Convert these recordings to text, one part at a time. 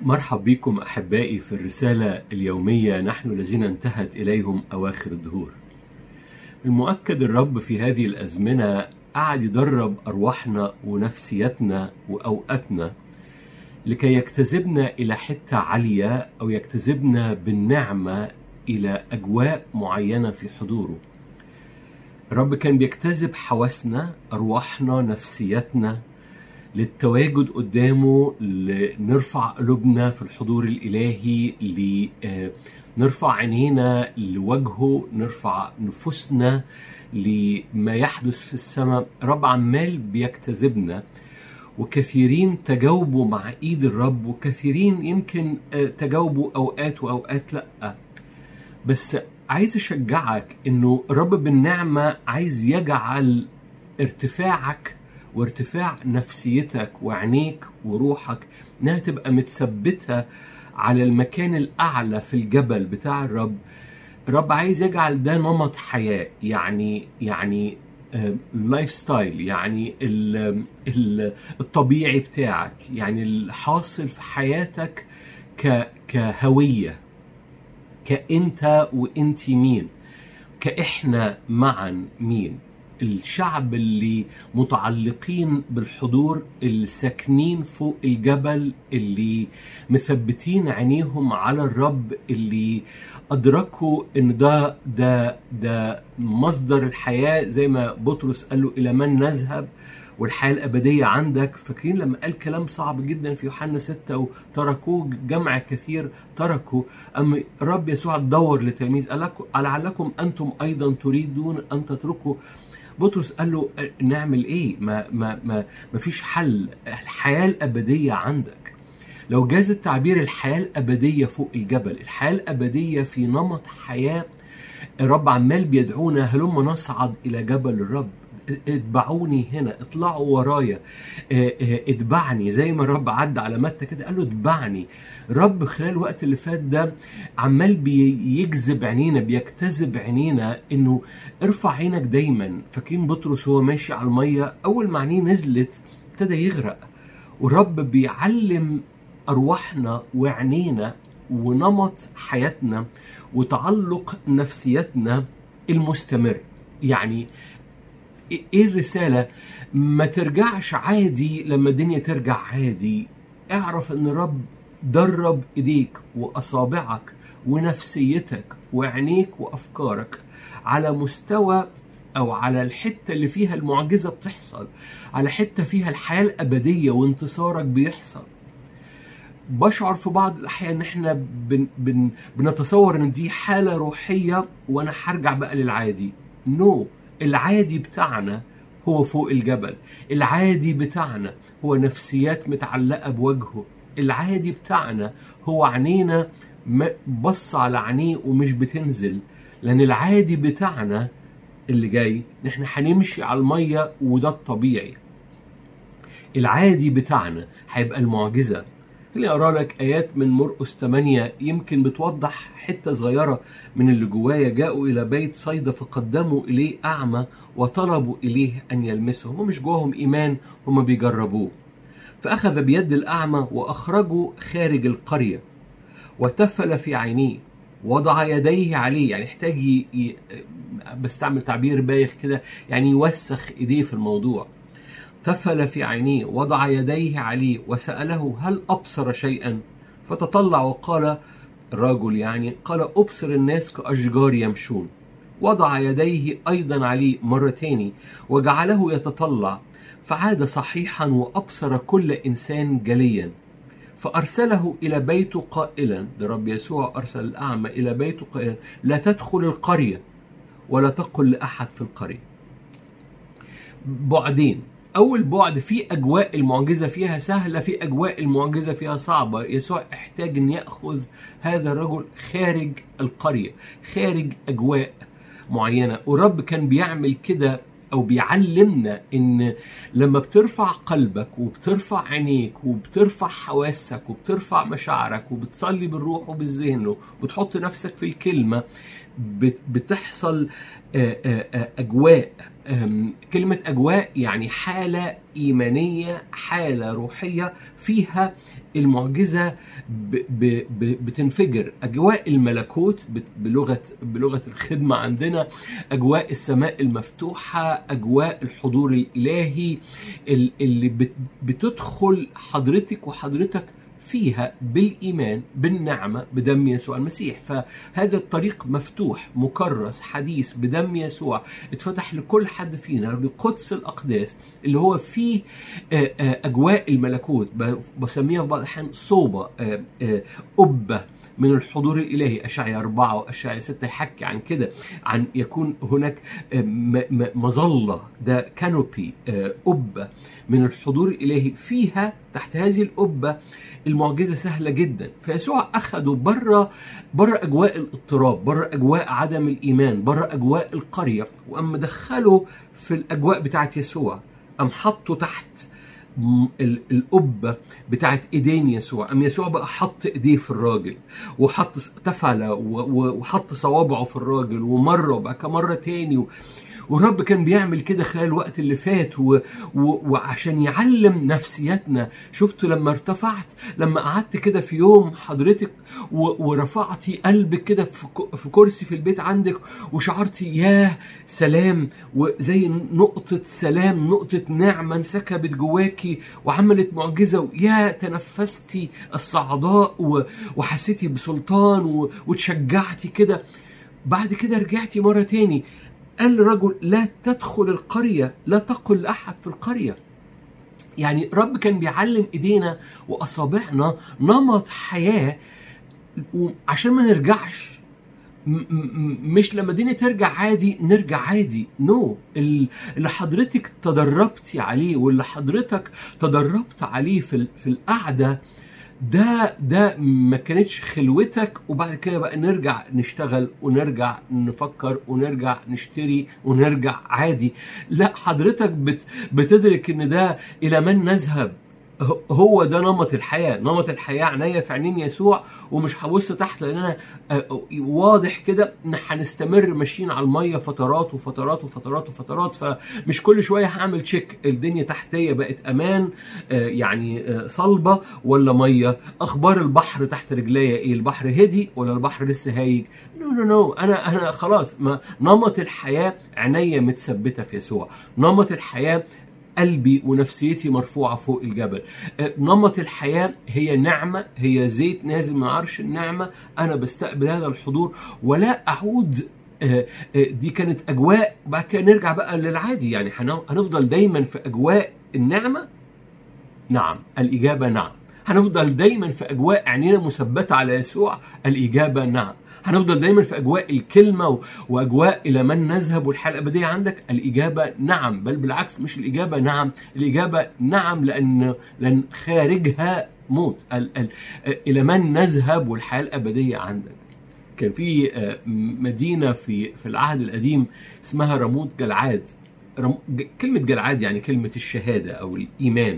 مرحب بكم احبائي في الرساله اليوميه نحن الذين انتهت اليهم اواخر الدهور. المؤكد الرب في هذه الازمنه قعد يدرب ارواحنا ونفسيتنا واوقاتنا لكي يجتذبنا الى حته عاليه او يجتذبنا بالنعمه الى اجواء معينه في حضوره. الرب كان بيجتذب حواسنا ارواحنا نفسيتنا للتواجد قدامه لنرفع قلوبنا في الحضور الإلهي لنرفع عينينا لوجهه نرفع نفوسنا لما يحدث في السماء رب عمال بيجتذبنا وكثيرين تجاوبوا مع ايد الرب وكثيرين يمكن تجاوبوا اوقات واوقات لا بس عايز اشجعك انه الرب بالنعمه عايز يجعل ارتفاعك وارتفاع نفسيتك وعينيك وروحك انها تبقى متثبته على المكان الاعلى في الجبل بتاع الرب الرب عايز يجعل ده نمط حياه يعني يعني اللايف ستايل يعني ال ال الطبيعي بتاعك يعني الحاصل في حياتك ك كهويه كانت وانت مين كاحنا معا مين الشعب اللي متعلقين بالحضور اللي ساكنين فوق الجبل اللي مثبتين عينيهم على الرب اللي ادركوا ان ده ده ده مصدر الحياه زي ما بطرس قال له الى من نذهب والحياه الابديه عندك فاكرين لما قال كلام صعب جدا في يوحنا ستة وتركوه جمع كثير تركوا اما الرب يسوع دور لتلميذ قال لكم لعلكم انتم ايضا تريدون ان تتركوا بطرس قال له نعمل ايه ما ما ما ما فيش حل الحياه الابديه عندك لو جاز التعبير الحياه الابديه فوق الجبل الحياه الابديه في نمط حياه الرب عمال بيدعونا هلم نصعد الى جبل الرب اتبعوني هنا اطلعوا ورايا اتبعني زي ما الرب عدى على متى كده قال له اتبعني الرب خلال الوقت اللي فات ده عمال بيجذب عينينا بيجتذب عينينا انه ارفع عينك دايما فاكرين بطرس هو ماشي على الميه اول ما عينيه نزلت ابتدى يغرق والرب بيعلم ارواحنا وعينينا ونمط حياتنا وتعلق نفسيتنا المستمر يعني ايه الرساله ما ترجعش عادي لما الدنيا ترجع عادي اعرف ان الرب درب ايديك واصابعك ونفسيتك وعينيك وافكارك على مستوى او على الحته اللي فيها المعجزه بتحصل على حته فيها الحياه الابديه وانتصارك بيحصل بشعر في بعض الاحيان ان احنا بن بن بنتصور ان دي حاله روحيه وانا هرجع بقى للعادي نو no. العادي بتاعنا هو فوق الجبل العادي بتاعنا هو نفسيات متعلقة بوجهه العادي بتاعنا هو عينينا بص على عينيه ومش بتنزل لأن العادي بتاعنا اللي جاي نحن هنمشي على المية وده الطبيعي العادي بتاعنا هيبقى المعجزة خليني أقرأ لك آيات من مرقس 8 يمكن بتوضح حتة صغيرة من اللي جوايا جاءوا إلى بيت صيدا فقدموا إليه أعمى وطلبوا إليه أن يلمسه هم مش جواهم إيمان هم بيجربوه فأخذ بيد الأعمى وأخرجه خارج القرية وتفل في عينيه وضع يديه عليه يعني احتاج ي... بستعمل تعبير بايخ كده يعني يوسخ ايديه في الموضوع تفل في عينيه وضع يديه عليه وسأله هل أبصر شيئا فتطلع وقال الرجل يعني قال أبصر الناس كأشجار يمشون وضع يديه أيضا عليه مرتين وجعله يتطلع فعاد صحيحا وأبصر كل إنسان جليا فأرسله إلى بيته قائلا لرب يسوع أرسل الأعمى إلى بيته قائلا لا تدخل القرية ولا تقل لأحد في القرية بعدين أول بعد في أجواء المعجزة فيها سهلة في أجواء المعجزة فيها صعبة يسوع احتاج أن يأخذ هذا الرجل خارج القرية خارج أجواء معينة والرب كان بيعمل كده أو بيعلمنا إن لما بترفع قلبك وبترفع عينيك وبترفع حواسك وبترفع مشاعرك وبتصلي بالروح وبالذهن وبتحط نفسك في الكلمة بتحصل أجواء أم، كلمة أجواء يعني حالة إيمانية حالة روحية فيها المعجزة ب ب ب بتنفجر أجواء الملكوت ب- بلغة بلغة الخدمة عندنا أجواء السماء المفتوحة أجواء الحضور الإلهي ال- اللي بت- بتدخل حضرتك وحضرتك فيها بالإيمان بالنعمة بدم يسوع المسيح فهذا الطريق مفتوح مكرس حديث بدم يسوع اتفتح لكل حد فينا لقدس الأقداس اللي هو فيه آه، آه، أجواء الملكوت ب- بسميها في بعض الأحيان صوبة آه، آه، قبة من الحضور الإلهي أشعيا أربعة وأشعيا ستة يحكي عن كده عن يكون هناك آه، م- م- مظلة ده كانوبي قبة من الحضور الإلهي فيها تحت هذه القبة المعجزة سهلة جدا فيسوع أخده بره بره أجواء الاضطراب بره أجواء عدم الإيمان بره أجواء القرية وأما دخله في الأجواء بتاعت يسوع أم حطه تحت م- ال- القبة بتاعت ايدين يسوع ام يسوع بقى حط ايديه في الراجل وحط س- تفل و- و- وحط صوابعه في الراجل ومره وبقى كم مره تاني و... والرب كان بيعمل كده خلال الوقت اللي فات و... و... وعشان يعلم نفسيتنا شفتوا لما ارتفعت لما قعدت كده في يوم حضرتك و... ورفعتي قلبك كده في... ك... في كرسي في البيت عندك وشعرتي ياه سلام وزي نقطة سلام نقطة نعمة انسكبت جواكي وعملت معجزة ويا تنفستي الصعداء و... وحسيتي بسلطان و... وتشجعتي كده بعد كده رجعتي مرة تاني قال الرجل لا تدخل القرية لا تقل لأحد في القرية يعني رب كان بيعلم ايدينا واصابعنا نمط حياه عشان ما نرجعش م- م- مش لما الدنيا ترجع عادي نرجع عادي نو no. اللي حضرتك تدربتي عليه واللي حضرتك تدربت عليه في ال- في القعده ده ده ما كانتش خلوتك وبعد كده بقى نرجع نشتغل ونرجع نفكر ونرجع نشتري ونرجع عادي لا حضرتك بت بتدرك ان ده الى من نذهب ه- هو ده نمط الحياه نمط الحياه عينيا في عينين يسوع ومش هبص تحت لان انا آه، واضح كده ان هنستمر ماشيين على الميه فترات وفترات وفترات وفترات فمش كل شويه هعمل تشيك الدنيا تحتيه بقت امان آه، يعني آه، صلبه ولا ميه اخبار البحر تحت رجليا ايه البحر هدي ولا البحر لسه هايج نو نو نو انا انا خلاص ما نمط الحياه عينيا متثبته في يسوع نمط الحياه قلبي ونفسيتي مرفوعة فوق الجبل آه، نمط الحياة هي نعمة هي زيت نازل من عرش النعمة أنا بستقبل هذا الحضور ولا أعود آه، آه، دي كانت أجواء بعد كده نرجع بقى للعادي يعني هن- هنفضل دايما في أجواء النعمة نعم الإجابة نعم هنفضل دايما في أجواء عينينا مثبتة على يسوع الإجابة نعم هنفضل دايما في أجواء الكلمة و- وأجواء إلى من نذهب والحياة الأبدية عندك الإجابة نعم بل بالعكس مش الإجابة نعم الإجابة نعم لأن لأن خارجها موت ال ال إلى من نذهب والحياة الأبدية عندك كان في آه، مدينة في في العهد القديم اسمها رموت جلعاد رم... ج- كلمة جلعاد يعني كلمة الشهادة أو الإيمان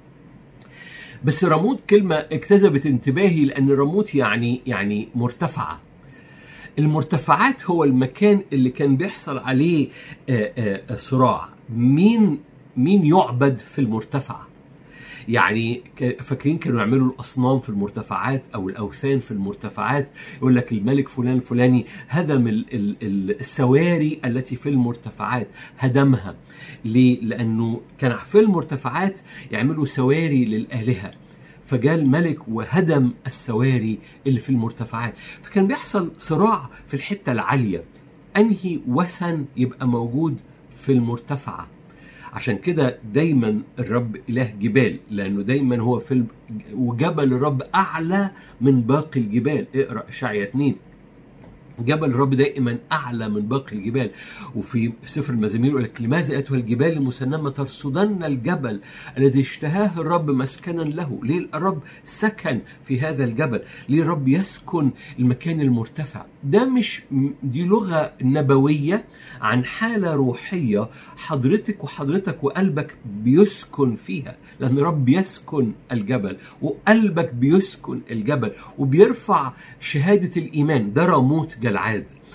بس رموت كلمة اجتذبت انتباهي لأن رموت يعني يعني مرتفعة المرتفعات هو المكان اللي كان بيحصل عليه آه، آه، صراع مين مين يعبد في المرتفع يعني ك- فاكرين كانوا يعملوا الاصنام في المرتفعات او الاوثان في المرتفعات يقول لك الملك فلان الفلاني هدم ال- ال- ال- السواري التي في المرتفعات هدمها ليه؟ لانه كان في المرتفعات يعملوا سواري للالهه فجاء الملك وهدم السواري اللي في المرتفعات فكان بيحصل صراع في الحته العاليه انهي وثن يبقى موجود في المرتفعه عشان كده دايما الرب اله جبال لانه دايما هو في الب... وجبل الرب اعلى من باقي الجبال اقرا اشعيا 2 جبل الرب دائما اعلى من باقي الجبال وفي سفر المزامير يقول لك لماذا ايتها الجبال المسنمه ترصدن الجبل الذي اشتهاه الرب مسكنا له ليه الرب سكن في هذا الجبل ليه الرب يسكن المكان المرتفع ده مش دي لغه نبويه عن حاله روحيه حضرتك وحضرتك وقلبك بيسكن فيها لان الرب يسكن الجبل وقلبك بيسكن الجبل وبيرفع شهاده الايمان ده راموت جلعاد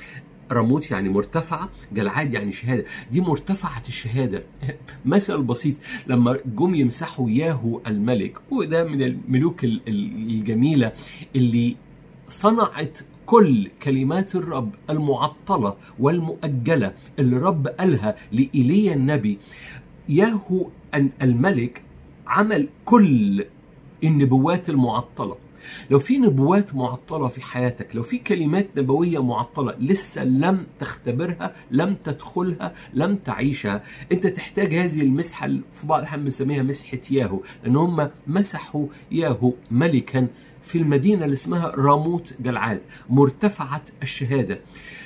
رموت يعني مرتفعة جلعاد يعني شهادة دي مرتفعة الشهادة مثل بسيط لما جم يمسحوا ياهو الملك وده من الملوك ال- ال- الجميلة اللي صنعت كل كلمات الرب المعطلة والمؤجلة اللي الرب قالها لإيليا النبي ياهو أن الملك عمل كل النبوات المعطلة لو في نبوات معطلة في حياتك لو في كلمات نبوية معطلة لسه لم تختبرها لم تدخلها لم تعيشها انت تحتاج هذه المسحة اللي في بعض الأحيان بنسميها مسحة ياهو لأن هم مسحوا ياهو ملكا في المدينة اللي اسمها راموت جلعاد مرتفعة الشهادة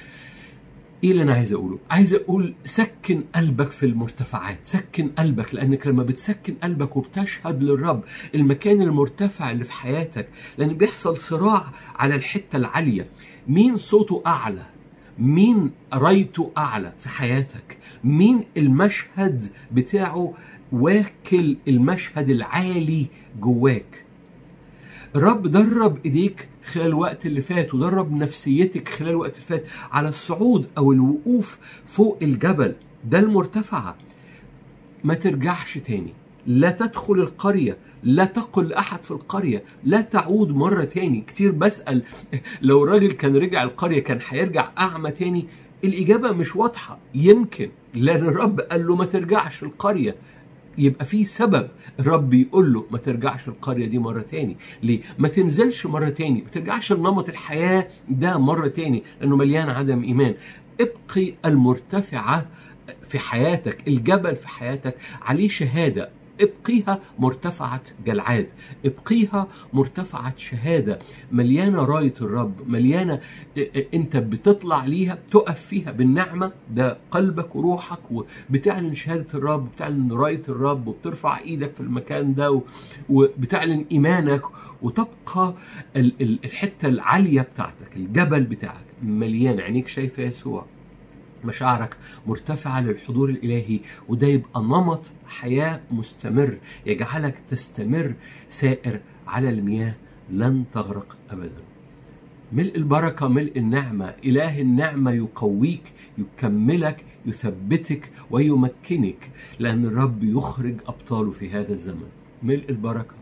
ايه اللي انا عايز اقوله عايز اقول سكن قلبك في المرتفعات سكن قلبك لانك لما بتسكن قلبك وبتشهد للرب المكان المرتفع اللي في حياتك لان بيحصل صراع على الحته العاليه مين صوته اعلى مين رايته اعلى في حياتك مين المشهد بتاعه واكل المشهد العالي جواك الرب درب ايديك خلال الوقت اللي فات ودرب نفسيتك خلال الوقت اللي فات على الصعود او الوقوف فوق الجبل ده المرتفعه ما ترجعش تاني لا تدخل القرية لا تقل لأحد في القرية لا تعود مرة تاني كتير بسأل لو الراجل كان رجع القرية كان هيرجع أعمى تاني الإجابة مش واضحة يمكن لأن الرب قال له ما ترجعش القرية يبقى في سبب الرب يقول له ما ترجعش القريه دي مره تاني ليه ما تنزلش مره تاني ما ترجعش لنمط الحياه ده مره تاني لانه مليان عدم ايمان ابقي المرتفعه في حياتك الجبل في حياتك عليه شهاده ابقيها مرتفعة جلعاد ابقيها مرتفعة شهادة مليانة راية الرب مليانة انت بتطلع ليها تقف فيها بالنعمة ده قلبك وروحك وبتعلن شهادة الرب وبتعلن راية الرب وبترفع ايدك في المكان ده وبتعلن ايمانك وتبقى الحتة العالية بتاعتك الجبل بتاعك مليان عينيك شايفة يسوع مشاعرك مرتفعة للحضور الإلهي وده يبقى نمط حياة مستمر يجعلك تستمر سائر على المياه لن تغرق أبدا ملء البركة ملء النعمة إله النعمة يقويك يكملك يثبتك ويمكنك لأن الرب يخرج أبطاله في هذا الزمن ملء البركة